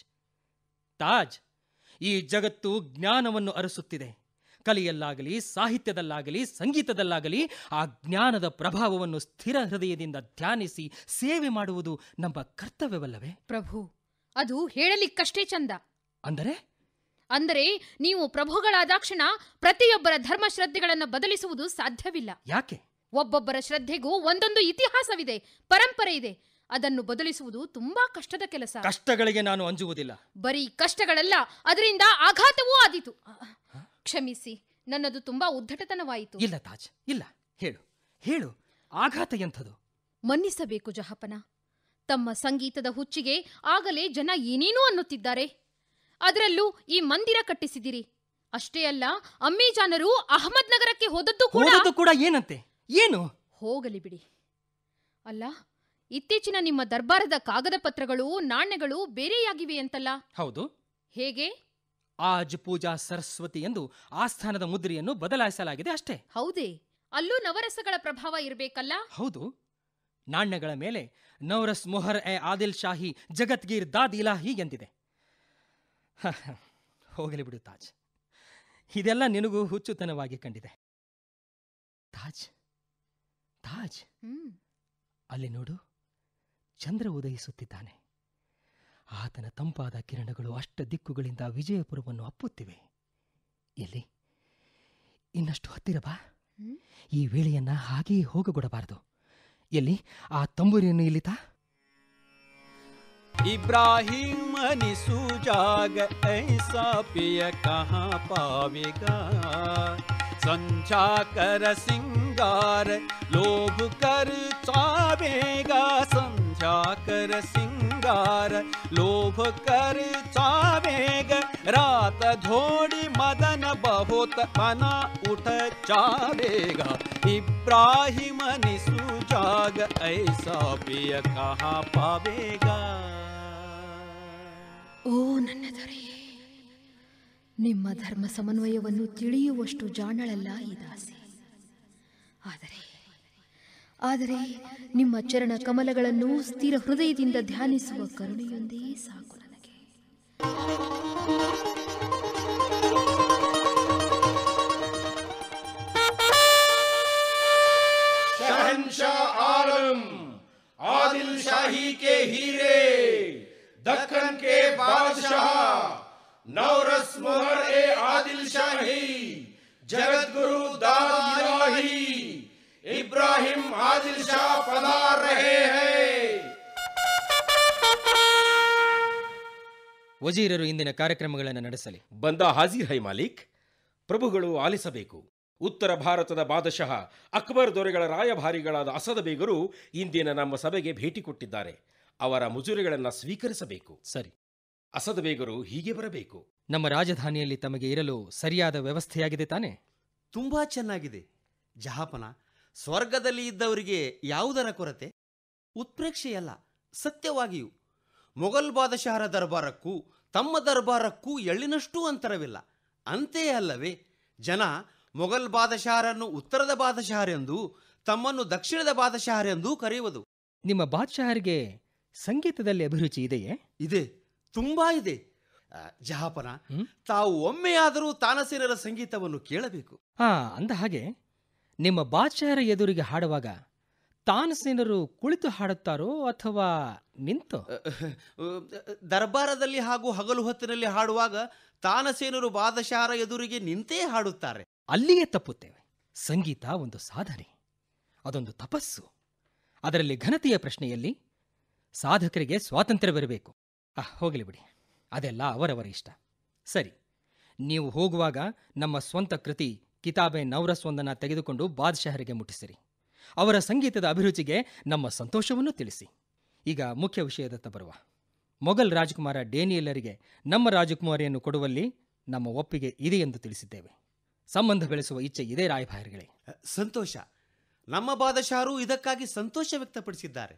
ತಾಜ್ ಈ ಜಗತ್ತು ಜ್ಞಾನವನ್ನು ಅರಸುತ್ತಿದೆ ಕಲೆಯಲ್ಲಾಗಲಿ ಸಾಹಿತ್ಯದಲ್ಲಾಗಲಿ ಸಂಗೀತದಲ್ಲಾಗಲಿ ಆ ಜ್ಞಾನದ ಪ್ರಭಾವವನ್ನು ಸ್ಥಿರ ಹೃದಯದಿಂದ ಧ್ಯಾನಿಸಿ ಸೇವೆ ಮಾಡುವುದು ನಮ್ಮ ಕರ್ತವ್ಯವಲ್ಲವೇ ಪ್ರಭು ಅದು ಹೇಳಲಿಕ್ಕಷ್ಟೇ ಚಂದ ಅಂದರೆ ಅಂದರೆ ನೀವು ಪ್ರಭುಗಳಾದಾಕ್ಷಣ ಪ್ರತಿಯೊಬ್ಬರ ಧರ್ಮ ಶ್ರದ್ಧೆಗಳನ್ನು ಬದಲಿಸುವುದು ಸಾಧ್ಯವಿಲ್ಲ ಯಾಕೆ ಒಬ್ಬೊಬ್ಬರ ಶ್ರದ್ಧೆಗೂ ಒಂದೊಂದು ಇತಿಹಾಸವಿದೆ ಪರಂಪರೆ ಇದೆ ಅದನ್ನು ಬದಲಿಸುವುದು ತುಂಬಾ ಕಷ್ಟದ ಕೆಲಸ ಕಷ್ಟಗಳಿಗೆ ನಾನು ಅಂಜುವುದಿಲ್ಲ ಬರೀ ಕಷ್ಟಗಳಲ್ಲ ಅದರಿಂದ ಆಘಾತವೂ ಆದೀತು ಅ- ಕ್ಷಮಿಸಿ ನನ್ನದು ತುಂಬಾ ಉದ್ದಟತನವಾಯಿತು ಇಲ್ಲ ತಾಜ್ ಇಲ್ಲ ಹೇಳು ಹೇಳು ಆಘಾತ ಎಂಥದು ಮನ್ನಿಸಬೇಕು ಜಹಪನ ತಮ್ಮ ಸಂಗೀತದ ಹುಚ್ಚಿಗೆ ಆಗಲೇ ಜನ ಏನೇನೂ ಅನ್ನುತ್ತಿದ್ದಾರೆ ಅದರಲ್ಲೂ ಈ ಮಂದಿರ ಕಟ್ಟಿಸಿದಿರಿ ಅಷ್ಟೇ ಅಲ್ಲ ಅಮ್ಮಿಜಾನರು ಅಹಮದ್ ನಗರಕ್ಕೆ ಹೋದದ್ದು ಕೂಡ ಹೋದದ್ದು ಕೂಡ ಏನಂತೆ ಏನು ಹೋಗಲಿ ಬಿಡಿ ಅಲ್ಲ ಇತ್ತೀಚಿನ ನಿಮ್ಮ ದರ್ಬಾರದ ಕಾಗದ ಪತ್ರಗಳು ನಾಣ್ಯಗಳು ಬೇರೆಯಾಗಿವೆ ಅಂತಲ್ಲ ಹೌದು ಹೇಗೆ ಆಜ್ ಪೂಜಾ ಸರಸ್ವತಿ ಎಂದು ಆಸ್ಥಾನದ ಮುದ್ರೆಯನ್ನು ಬದಲಾಯಿಸಲಾಗಿದೆ ಅಷ್ಟೇ ಹೌದೇ ಅಲ್ಲೂ ನವರಸಗಳ ಪ್ರಭಾವ ಇರಬೇಕಲ್ಲ ಹೌದು ನಾಣ್ಯಗಳ ಮೇಲೆ ನೌರಸ್ ಮೊಹರ್ ಎ ಆದಿಲ್ ಶಾಹಿ ಜಗತ್ಗೀರ್ ದಾದ್ ಇಲಾಹಿ ಎಂದಿದೆ ಹ, ಹ, ಹೋಗಲಿ ಬಿಡು ತಾಜ್ ಇದೆಲ್ಲ ನಿನಗೂ ಹುಚ್ಚುತನವಾಗಿ ಕಂಡಿದೆ ತಾಜ್ ತಾಜ್ ಹ್ಮ್ ಅಲ್ಲಿ ನೋಡು ಚಂದ್ರ ಉದಯಿಸುತ್ತಿದ್ದಾನೆ ಆತನ ತಂಪಾದ ಕಿರಣಗಳು ಅಷ್ಟ ದಿಕ್ಕುಗಳಿಂದ ವಿಜಯಪುರವನ್ನು ಅಪ್ಪುತ್ತಿವೆ ಎಲ್ಲಿ ಇನ್ನಷ್ಟು ಹತ್ತಿರ ಬಾ ಹ್ಮ್? ಈ ವೇಳೆಯನ್ನ ಹಾಗೆಯೇ ಹೋಗಗೊಡಬಾರದು ಎಲ್ಲಿ ಆ ತಂಬೂರಿಯನ್ನು ಇಲ್ಲಿ ತಾ इब्राहिम निसु जाग ऐसा पिय कहाँ पावेगा संचा कर सिंगार लोभ कर चावेगा संझा कर सिंगार लोभ कर चावेगा रात धोड़ी मदन बहुत बना उठ चावेगा इब्राहिम निसु जाग ऐसा पिय कहाँ पावेगा ಓ ನನ್ನ ದೊರೆಯೇ ನಿಮ್ಮ ಧರ್ಮ ಸಮನ್ವಯವನ್ನು ತಿಳಿಯುವಷ್ಟು ಜಾಣಳಲ್ಲ ಈ ದಾಸಿ ಆದರೆ ಆದರೆ ನಿಮ್ಮ ಚರಣ ಕಮಲಗಳನ್ನು ಸ್ಥಿರ ಹೃದಯದಿಂದ ಧ್ಯಾನಿಸುವ ಕರುಣೆಯೊಂದೇ ಸಾಕು ನನಗೆ शहनशाह आलम आदिल शाही के हीरे दक्कन के बादशाह नवरस मोहर ए आदिल शाही जगत गुरु दाद इलाही आदिल शाह पधार रहे हैं ವಜೀರರು ಇಂದಿನ ಕಾರ್ಯಕ್ರಮಗಳನ್ನು ನಡೆಸಲಿ ಬಂದ ಹಾಜೀರ್ ಹೈ ಮಾಲಿಕ್ ಪ್ರಭುಗಳು ಆಲಿಸಬೇಕು ಉತ್ತರ ಭಾರತದ ಬಾದಶಃ ಅಕ್ಬರ್ ದೊರೆಗಳ ರಾಯಭಾರಿಗಳಾದ ಅಸದ ಬೇಗರು ಇಂದಿನ ನಮ್ಮ ಸಭೆಗೆ ಭೇಟಿ ಕೊಟ್ಟಿದ್ದಾರೆ ಅವರ ಮುಜುರೆಗಳನ್ನು ಸ್ವೀಕರಿಸಬೇಕು ಸರಿ ಅಸದ ಬೇಗರು ಹೀಗೆ ಬರಬೇಕು ನಮ್ಮ ರಾಜಧಾನಿಯಲ್ಲಿ ತಮಗೆ ಇರಲು ಸರಿಯಾದ ವ್ಯವಸ್ಥೆಯಾಗಿದೆ ತಾನೇ ತುಂಬಾ ಚೆನ್ನಾಗಿದೆ ಜಹಾಪನ ಸ್ವರ್ಗದಲ್ಲಿ ಇದ್ದವರಿಗೆ ಯಾವುದರ ಕೊರತೆ ಉತ್ಪ್ರೇಕ್ಷೆಯಲ್ಲ ಸತ್ಯವಾಗಿಯೂ ಮೊಘಲ್ ಬಾದಶಾಹರ ದರ್ಬಾರಕ್ಕೂ ತಮ್ಮ ದರ್ಬಾರಕ್ಕೂ ಎಳ್ಳಿನಷ್ಟೂ ಅಂತರವಿಲ್ಲ ಅಂತೆಯೇ ಅಲ್ಲವೇ ಜನ ಮೊಘಲ್ ಬಾದಶಾಹರನ್ನು ಉತ್ತರದ ಬಾದಶಾಹರೆಂದು ತಮ್ಮನ್ನು ದಕ್ಷಿಣದ ಬಾದಶಾಹರೆಂದೂ ಕರೆಯುವುದು ನಿಮ್ಮ ಬಾದ್ಶಾಹರಿಗೆ ಸಂಗೀತದಲ್ಲಿ ಅಭಿರುಚಿ ಇದೆಯೇ ಇದೆ ತುಂಬಾ ಇದೆ ಆ, ಜಹಾಪನ ಹ್ಮ್? ತಾವು ಒಮ್ಮೆಯಾದರೂ ತಾನಸೇನರ ಸಂಗೀತವನ್ನು ಕೇಳಬೇಕು ಹಾ ಅಂದ ಹಾಗೆ ನಿಮ್ಮ ಬಾದ್ಶಾಹರ ಎದುರಿಗೆ ಹಾಡುವಾಗ ತಾನಸೇನರು ಕುಳಿತು ಹಾಡುತ್ತಾರೋ ಅಥವಾ ನಿಂತು ದರ್ಬಾರದಲ್ಲಿ ಹಾಗೂ ಹಗಲು ಹೊತ್ತಿನಲ್ಲಿ ಹಾಡುವಾಗ ತಾನಸೇನರು ಬಾದಶಾಹರ ಎದುರಿಗೆ ನಿಂತೇ ಹಾಡುತ್ತಾರೆ ಅಲ್ಲಿಯೇ ತಪ್ಪುತ್ತೇವೆ ಸಂಗೀತ ಒಂದು ಸಾಧನೆ ಅದೊಂದು ತಪಸ್ಸು ಅದರಲ್ಲಿ ಘನತೆಯ ಪ್ರಶ್ನೆಯಲ್ಲಿ ಸಾಧಕರಿಗೆ ಸ್ವಾತಂತ್ರ್ಯವಿರಬೇಕು ಆಹ್ ಹೋಗಲಿ ಬಿಡಿ ಅದೆಲ್ಲ ಅವರವರ ಇಷ್ಟ ಸರಿ ನೀವು ಹೋಗುವಾಗ ನಮ್ಮ ಸ್ವಂತ ಕೃತಿ ಕಿತಾಬೆ ನೌರಸ್ ಒಂದನ್ನು ತೆಗೆದುಕೊಂಡು ಬಾದ್ಶಾಹರಿಗೆ ಮುಟ್ಟಿಸಿರಿ ಅವರ ಸಂಗೀತದ ಅಭಿರುಚಿಗೆ ನಮ್ಮ ಸಂತೋಷವನ್ನು ತಿಳಿಸಿ ಈಗ ಮುಖ್ಯ ವಿಷಯದತ್ತ ಬರುವ ಮೊಘಲ್ ರಾಜಕುಮಾರ ಡೇನಿಯಲ್ಲರಿಗೆ ನಮ್ಮ ರಾಜಕುಮಾರಿಯನ್ನು ಕೊಡುವಲ್ಲಿ ನಮ್ಮ ಒಪ್ಪಿಗೆ ಇದೆ ಎಂದು ತಿಳಿಸಿದ್ದೇವೆ ಸಂಬಂಧ ಬೆಳೆಸುವ ಇಚ್ಛೆ ಇದೆ ರಾಯಭಾರಿಗಳೇ ಸಂತೋಷ ನಮ್ಮ ಬಾದಶಾಹರು ಇದಕ್ಕಾಗಿ ಸಂತೋಷ ವ್ಯಕ್ತಪಡಿಸಿದ್ದಾರೆ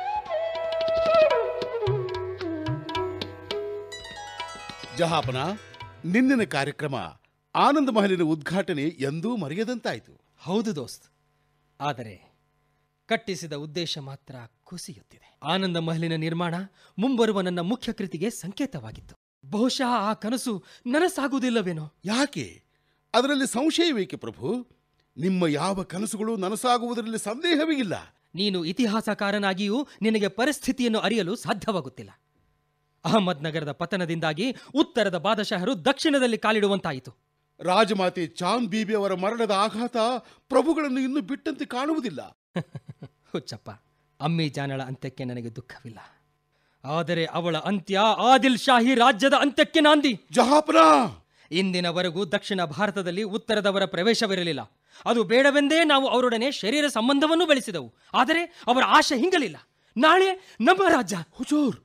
ಜಹಾಪನ ನಿನ್ನಿನ ಕಾರ್ಯಕ್ರಮ ಆನಂದ ಮಹಲಿನ ಉದ್ಘಾಟನೆ ಎಂದೂ ಮರೆಯದಂತಾಯಿತು ಹೌದು ದೋಸ್ತ್ ಆದರೆ ಕಟ್ಟಿಸಿದ ಉದ್ದೇಶ ಮಾತ್ರ ಕುಸಿಯುತ್ತಿದೆ ಆನಂದ ಮಹಲಿನ ನಿರ್ಮಾಣ ಮುಂಬರುವ ನನ್ನ ಮುಖ್ಯ ಕೃತಿಗೆ ಸಂಕೇತವಾಗಿತ್ತು ಬಹುಶಃ ಆ ಕನಸು ನನಸಾಗುವುದಿಲ್ಲವೇನೋ ಯಾಕೆ ಅದರಲ್ಲಿ ಸಂಶಯವೇಕೆ ಪ್ರಭು ನಿಮ್ಮ ಯಾವ ಕನಸುಗಳು ನನಸಾಗುವುದರಲ್ಲಿ ಸಂದೇಹವೇ ಇಲ್ಲ ನೀನು ಇತಿಹಾಸಕಾರನಾಗಿಯೂ ನಿನಗೆ ಪರಿಸ್ಥಿತಿಯನ್ನು ಅರಿಯಲು ಸಾಧ್ಯವಾಗುತ್ತಿಲ್ಲ ಅಹಮದ್ ನಗರದ ಪತನದಿಂದಾಗಿ ಉತ್ತರದ ಬಾದಶಾಹರು ದಕ್ಷಿಣದಲ್ಲಿ ಕಾಲಿಡುವಂತಾಯಿತು ರಾಜಮಾತೆ ಚಾಂದ್ ಬೀಬಿ ಅವರ ಮರಣದ ಆಘಾತ ಪ್ರಭುಗಳನ್ನು ಇನ್ನು ಬಿಟ್ಟಂತೆ ಕಾಣುವುದಿಲ್ಲ ಹುಚ್ಚಪ್ಪ ಅಮ್ಮಿ ಜಾನಳ ಅಂತ್ಯಕ್ಕೆ ನನಗೆ ದುಃಖವಿಲ್ಲ ಆದರೆ ಅವಳ ಅಂತ್ಯ ಆದಿಲ್ ಶಾಹಿ ರಾಜ್ಯದ ಅಂತ್ಯಕ್ಕೆ ನಾಂದಿ ಜಹಾಪನ ಇಂದಿನವರೆಗೂ ದಕ್ಷಿಣ ಭಾರತದಲ್ಲಿ ಉತ್ತರದವರ ಪ್ರವೇಶವಿರಲಿಲ್ಲ ಅದು ಬೇಡವೆಂದೇ ನಾವು ಅವರೊಡನೆ ಶರೀರ ಸಂಬಂಧವನ್ನು ಬೆಳೆಸಿದೆವು ಆದರೆ ಅವರ ಆಶೆ ಹಿಂಗಲಿಲ್ಲ ನಾಳೆ ನಮ್ಮ ರಾಜ್ಯ ಹುಜೂರ್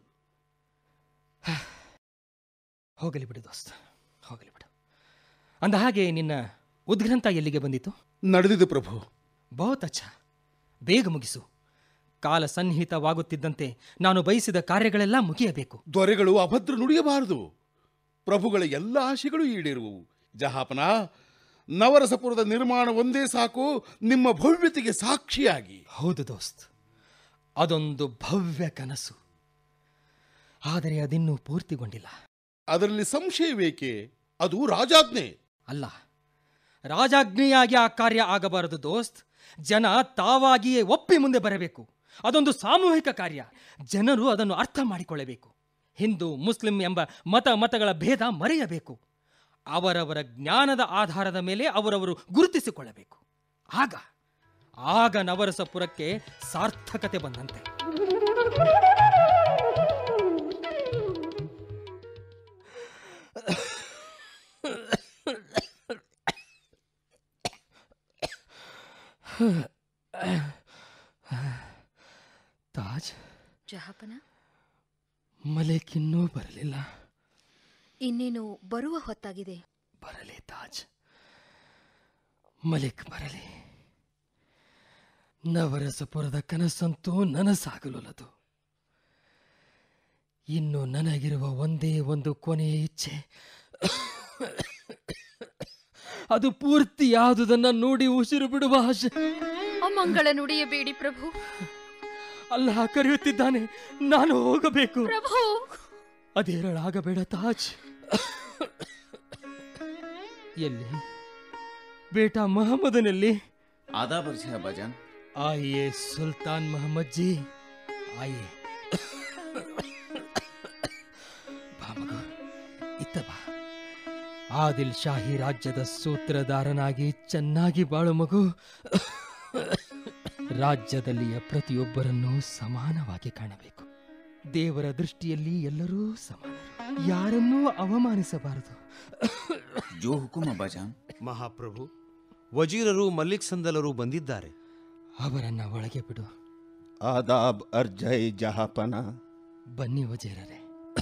ಹೋಗಲಿ ಬಿಡು ದೋಸ್ತ ಹೋಗಲಿ ಬಿಡು ಅಂದ ಹಾಗೆ ನಿನ್ನ ಉದ್ಗ್ರಂಥ ಎಲ್ಲಿಗೆ ಬಂದಿತು ನಡೆದಿದೆ ಪ್ರಭು ಬಹುತ್ ಅಚ್ಚ ಬೇಗ ಮುಗಿಸು ಕಾಲ ಸನ್ನಿಹಿತವಾಗುತ್ತಿದ್ದಂತೆ ನಾನು ಬಯಸಿದ ಕಾರ್ಯಗಳೆಲ್ಲ ಮುಗಿಯಬೇಕು ದೊರೆಗಳು ಅಭದ್ರ ನುಡಿಯಬಾರದು ಪ್ರಭುಗಳ ಎಲ್ಲ ಆಶೆಗಳು ಈಡೇರುವವು ಜಹಾಪನ ನವರಸಪುರದ ನಿರ್ಮಾಣ ಒಂದೇ ಸಾಕು ನಿಮ್ಮ ಭವ್ಯತೆಗೆ ಸಾಕ್ಷಿಯಾಗಿ ಹೌದು ದೋಸ್ತ್ ಅದೊಂದು ಭವ್ಯ ಕನಸು ಆದರೆ ಅದಿನ್ನೂ ಪೂರ್ತಿಗೊಂಡಿಲ್ಲ ಅದರಲ್ಲಿ ಸಂಶಯವೇಕೆ ಅದು ರಾಜಾಜ್ಞೆ ಅಲ್ಲ ರಾಜಾಜ್ಞೆಯಾಗಿ ಆ ಕಾರ್ಯ ಆಗಬಾರದು ದೋಸ್ತ್ ಜನ ತಾವಾಗಿಯೇ ಒಪ್ಪಿ ಮುಂದೆ ಬರಬೇಕು ಅದೊಂದು ಸಾಮೂಹಿಕ ಕಾರ್ಯ ಜನರು ಅದನ್ನು ಅರ್ಥ ಮಾಡಿಕೊಳ್ಳಬೇಕು ಹಿಂದೂ ಮುಸ್ಲಿಂ ಎಂಬ ಮತ ಮತಗಳ ಭೇದ ಮರೆಯಬೇಕು ಅವರವರ ಜ್ಞಾನದ ಆಧಾರದ ಮೇಲೆ ಅವರವರು ಗುರುತಿಸಿಕೊಳ್ಳಬೇಕು ಆಗ ಆಗ ನವರಸಪುರಕ್ಕೆ ಸಾರ್ಥಕತೆ ಬಂದಂತೆ ತಾಜ್ ಜಹಾಪನ ಮಲೇಕ್ ಇನ್ನೂ ಬರಲಿಲ್ಲ ಇನ್ನೇನು ಬರುವ ಹೊತ್ತಾಗಿದೆ ಬರಲಿ ತಾಜ್ ಮಲಿಕ್ ಬರಲಿ ನವರಸಪುರದ ಕನಸಂತೂ ನನಸಾಗಲೊಲದು ಇನ್ನು ನನಗಿರುವ ಒಂದೇ ಒಂದು ಕೊನೆಯ ಇಚ್ಛೆ ಅದು ಪೂರ್ತಿಯಾದುದನ್ನ ನೋಡಿ ಉಸಿರು ಬಿಡುವ ಆಶೆ ಅಮಂಗಳ ನುಡಿಯಬೇಡಿ ಪ್ರಭು ಅಲ್ಲ ಕರೆಯುತ್ತಿದ್ದಾನೆ ನಾನು ಹೋಗಬೇಕು ಪ್ರಭು ಅದೇರಳಾಗಬೇಡ ತಾಜ್ ಎಲ್ಲಿ ಬೇಟಾ ಮೊಹಮ್ಮದನಲ್ಲಿ आधा वर्ष है बजान आइए सुल्तान मोहम्मद जी आइए ಬಾ ಮಗು ಇತ್ತ ಬಾ ಆದಿಲ್ ಶಾಹಿ ರಾಜ್ಯದ ಸೂತ್ರಧಾರನಾಗಿ ಚೆನ್ನಾಗಿ ಬಾಳು ಮಗು ರಾಜ್ಯದಲ್ಲಿಯ ಪ್ರತಿಯೊಬ್ಬರನ್ನೂ ಸಮಾನವಾಗಿ ಕಾಣಬೇಕು ದೇವರ ದೃಷ್ಟಿಯಲ್ಲಿ ಎಲ್ಲರೂ ಸಮಾನರು ಯಾರನ್ನೂ ಅವಮಾನಿಸಬಾರದು ಜೋ ಹುಕುಮ ಬಜಾನ್ ಮಹಾಪ್ರಭು ವಜೀರರು ಮಲ್ಲಿಕ್ ಸಂದಲರು ಬಂದಿದ್ದಾರೆ ಅವರನ್ನ ಒಳಗೆ ಬಿಡು ಆದಾಬ್ ಅರ್ಜಯ್ ಜಹಾಪನ ಬನ್ನಿ ವಜೀರರೇ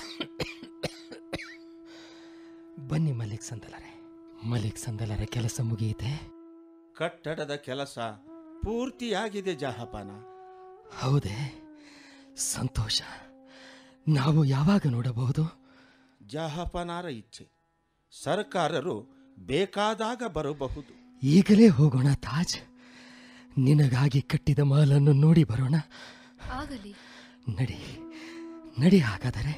ಬನ್ನಿ ಮಲಿಕ್ ಸಂದಲರೇ ಮಲಿಕ್ ಸಂದಲರ ಕೆಲಸ ಮುಗಿಯಿತೆ ಕಟ್ಟಡದ ಕೆಲಸ ಪೂರ್ತಿಯಾಗಿದೆ ಜಹಾಪನ ಹೌದೇ ಸಂತೋಷ ನಾವು ಯಾವಾಗ ನೋಡಬಹುದು ಜಹಾಪನಾರ ಇಚ್ಛೆ ಸರ್ಕಾರರು ಬೇಕಾದಾಗ ಬರಬಹುದು ಈಗಲೇ ಹೋಗೋಣ ತಾಜ್ ನಿನಗಾಗಿ ಕಟ್ಟಿದ ಮಹಲನ್ನು ನೋಡಿ ಬರೋಣ ಆಗಲಿ ನಡಿ ನಡಿ ಹಾಗಾದರೆ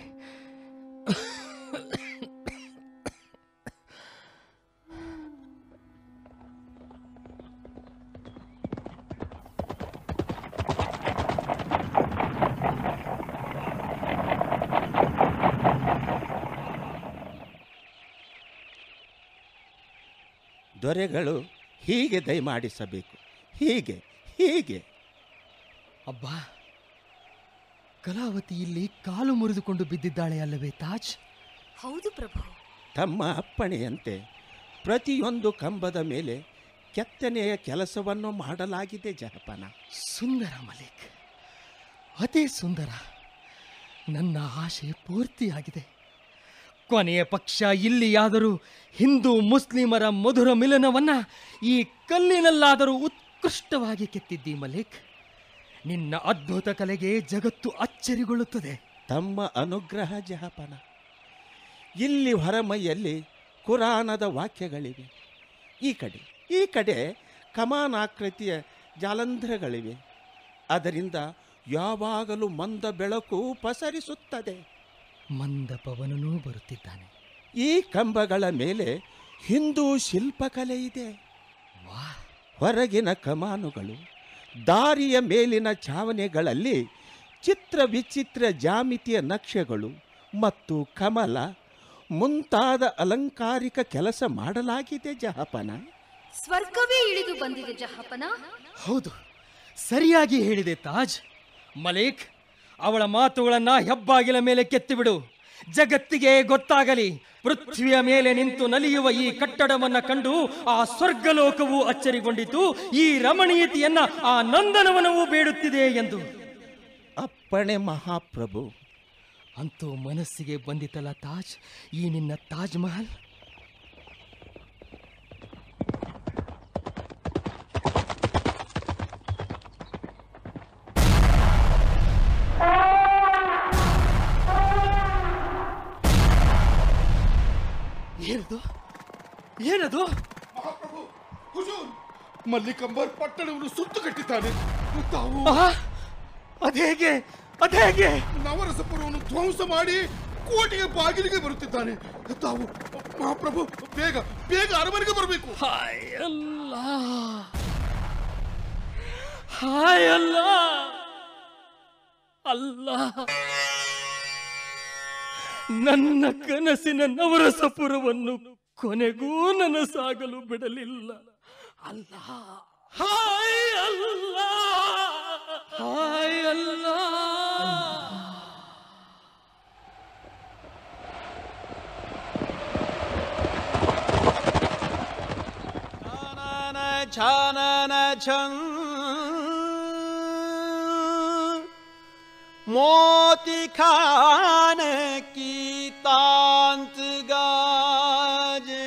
ದೊರೆಗಳು ಹೀಗೆ ದಯಮಾಡಿಸಬೇಕು ಹೀಗೆ ಹೀಗೆ ಅಬ್ಬಾ ಕಲಾವತಿ ಇಲ್ಲಿ ಕಾಲು ಮುರಿದುಕೊಂಡು ಬಿದ್ದಿದ್ದಾಳೆ ಅಲ್ಲವೇ ತಾಜ್ ಹೌದು ಪ್ರಭು ತಮ್ಮ ಅಪ್ಪಣೆಯಂತೆ ಪ್ರತಿಯೊಂದು ಕಂಬದ ಮೇಲೆ ಕೆತ್ತನೆಯ ಕೆಲಸವನ್ನು ಮಾಡಲಾಗಿದೆ ಜಹಪನ ಸುಂದರ ಮಲಿಕ್ ಅತಿ ಸುಂದರ ನನ್ನ ಆಶೆ ಪೂರ್ತಿಯಾಗಿದೆ ಕೊನೆಯ ಪಕ್ಷ ಇಲ್ಲಿಯಾದರೂ ಹಿಂದೂ ಮುಸ್ಲಿಮರ ಮಧುರ ಮಿಲನವನ್ನ ಈ ಕಲ್ಲಿನಲ್ಲಾದರೂ ಉತ್ಕೃಷ್ಟವಾಗಿ ಕೆತ್ತಿದ್ದಿ ಮಲಿಕ್ ನಿನ್ನ ಅದ್ಭುತ ಕಲೆಗೆ ಜಗತ್ತು ಅಚ್ಚರಿಗೊಳ್ಳುತ್ತದೆ ತಮ್ಮ ಅನುಗ್ರಹ ಜಹಪನ ಇಲ್ಲಿ ಹೊರಮೈಯಲ್ಲಿ ಕುರಾನದ ವಾಕ್ಯಗಳಿವೆ ಈ ಕಡೆ ಈ ಕಡೆ ಕಮಾನಾಕೃತಿಯ ಜಾಲಂಧರಗಳಿವೆ ಅದರಿಂದ ಯಾವಾಗಲೂ ಮಂದ ಬೆಳಕು ಪಸರಿಸುತ್ತದೆ ಮಂದ ಪವನನೂ ಬರುತ್ತಿದ್ದಾನೆ ಈ ಕಂಬಗಳ ಮೇಲೆ ಹಿಂದೂ ಶಿಲ್ಪಕಲೆ ಇದೆ ಹೊರಗಿನ ಕಮಾನುಗಳು ದಾರಿಯ ಮೇಲಿನ ಛಾವಣಿಗಳಲ್ಲಿ ಚಿತ್ರ ವಿಚಿತ್ರ ಜಾಮಿತಿಯ ನಕ್ಷೆಗಳು ಮತ್ತು ಕಮಲ ಮುಂತಾದ ಅಲಂಕಾರಿಕ ಕೆಲಸ ಮಾಡಲಾಗಿದೆ ಜಹಪನ ಸ್ವರ್ಗವೇ ಇಳಿದು ಬಂದಿದೆ ಜಹಾಪನ ಹೌದು ಸರಿಯಾಗಿ ಹೇಳಿದೆ ತಾಜ್ ಮಲೇಕ್ ಅವಳ ಮಾತುಗಳನ್ನ ಹೆಬ್ಬಾಗಿಲ ಮೇಲೆ ಕೆತ್ತಿಬಿಡು ಜಗತ್ತಿಗೆ ಗೊತ್ತಾಗಲಿ ಪೃಥ್ವಿಯ ಮೇಲೆ ನಿಂತು ನಲಿಯುವ ಈ ಕಟ್ಟಡವನ್ನ ಕಂಡು ಆ ಸ್ವರ್ಗಲೋಕವು ಅಚ್ಚರಿಗೊಂಡಿತು ಈ ರಮಣೀಯತೆಯನ್ನ ಆ ನಂದನವನವು ಬೇಡುತ್ತಿದೆ ಎಂದು ಅಪ್ಪಣೆ ಮಹಾಪ್ರಭು ಅಂತೂ ಮನಸ್ಸಿಗೆ ಬಂದಿತಲ್ಲ ತಾಜ್ ಈ ನಿನ್ನ ತಾಜ್ ಮಹಲ್ ಏನದು ಏನದು ಮಹಾಪ್ರಭು ಹುಜೂರ್ ಮಲ್ಲಿಕಂಬರ್ ಪಟ್ಟಣವನ್ನು ಸುತ್ತು ಕಟ್ಟಿದ್ದಾನೆ ತಾವು ಅದೇಗೆ ಅದೇಗೆ ನವರಸಪುರವನ್ನು ಧ್ವಂಸ ಮಾಡಿ ಕೋಟೆಯ ಬಾಗಿಲಿಗೆ ಬರುತ್ತಿದ್ದಾನೆ ತಾವು ಮಹಾಪ್ರಭು ಬೇಗ ಬೇಗ ಅರಮನೆಗೆ ಬರಬೇಕು ಹಾಯ್ ಅಲ್ಲ ಹಾಯ್ ಅಲ್ಲ ಅಲ್ಲ ನನ್ನ ಕನಸಿನ ನವರಸಪುರವನ್ನು ಕೊನೆಗೂ ನನಸಾಗಲು ಬಿಡಲಿಲ್ಲ ಅಲ್ಲ ಹಾಯ್ ಅಲ್ಲ ಹಾಯ್ ಅಲ್ಲ छानन छन मोती खान की तांत गाजे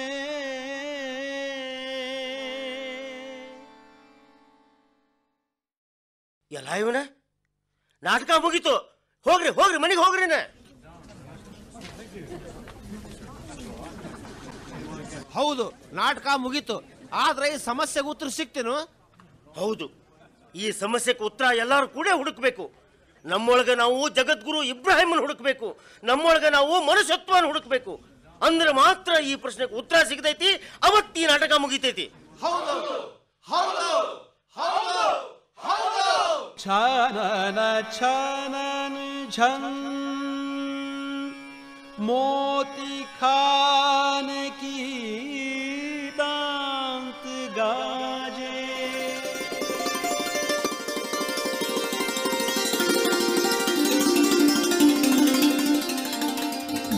ಎಲ್ಲ ಇವನ ನಾಟಕ ಮುಗೀತು ಹೋಗ್ರಿ ಹೋಗ್ರಿ ಮನೆಗೆ ಹೋಗ್ರಿನ ಹೌದು ನಾಟಕ ಮುಗೀತು ಆದ್ರೆ ಈ ಸಮಸ್ಯೆಗೆ ಉತ್ತರ ಸಿಕ್ತೇನು ಹೌದು ಈ ಸಮಸ್ಯೆಗೆ ಉತ್ತರ ಎಲ್ಲರೂ ಕೂಡ ಹುಡುಕ್ಬೇಕು ನಮ್ಮೊಳಗೆ ನಾವು ಜಗದ್ಗುರು ಇಬ್ರಾಹಿಮನ್ ಹುಡುಕ್ಬೇಕು ನಮ್ಮೊಳಗೆ ನಾವು ಮನುಷ್ಯತ್ವನ ಹುಡುಕ್ಬೇಕು ಅಂದ್ರೆ ಮಾತ್ರ ಈ ಪ್ರಶ್ನೆಗೆ ಉತ್ತರ ಸಿಗತೈತಿ ಅವತ್ತು ಈ ನಾಟಕ ಮುಗಿತೈತಿ छानन छानन झन मोती खान की दांत गाजे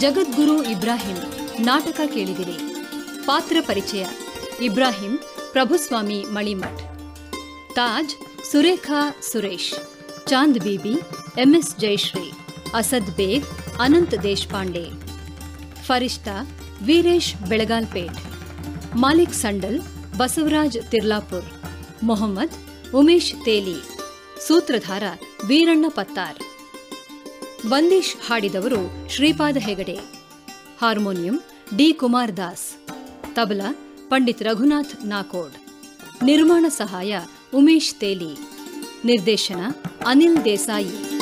ಜಗದ್ಗುರು ಇಬ್ರಾಹಿಂ ನಾಟಕ ಕೇಳಿದಿರಿ ಪಾತ್ರ ಪರಿಚಯ ಇಬ್ರಾಹಿಂ ಪ್ರಭುಸ್ವಾಮಿ ಮಳಿಮಠ್ ತಾಜ್ ಸುರೇಖಾ ಸುರೇಶ್ ಚಾಂದ್ ಬೀಬಿ ಎಂಎಸ್ ಜಯಶ್ರೀ ಅಸದ್ ಬೇಗ್ ಅನಂತ್ ದೇಶಪಾಂಡೆ ಫರಿಷ್ತಾ ವೀರೇಶ್ ಬೆಳಗಾಲ್ಪೇಟ್ ಮಾಲಿಕ್ ಸಂಡಲ್ ಬಸವರಾಜ್ ತಿರ್ಲಾಪುರ್ ಮೊಹಮ್ಮದ್ ಉಮೇಶ್ ತೇಲಿ ಸೂತ್ರಧಾರ ವೀರಣ್ಣ ಪತ್ತಾರ್ ಬಂದೀಶ್ ಹಾಡಿದವರು ಶ್ರೀಪಾದ ಹೆಗಡೆ ಹಾರ್ಮೋನಿಯಂ ಡಿ ಕುಮಾರ್ ದಾಸ್ ತಬಲಾ ಪಂಡಿತ್ ರಘುನಾಥ್ ನಾಕೋಡ್ ನಿರ್ಮಾಣ ಸಹಾಯ ಉಮೇಶ್ ತೇಲಿ ನಿರ್ದೇಶನ ಅನಿಲ್ ದೇಸಾಯಿ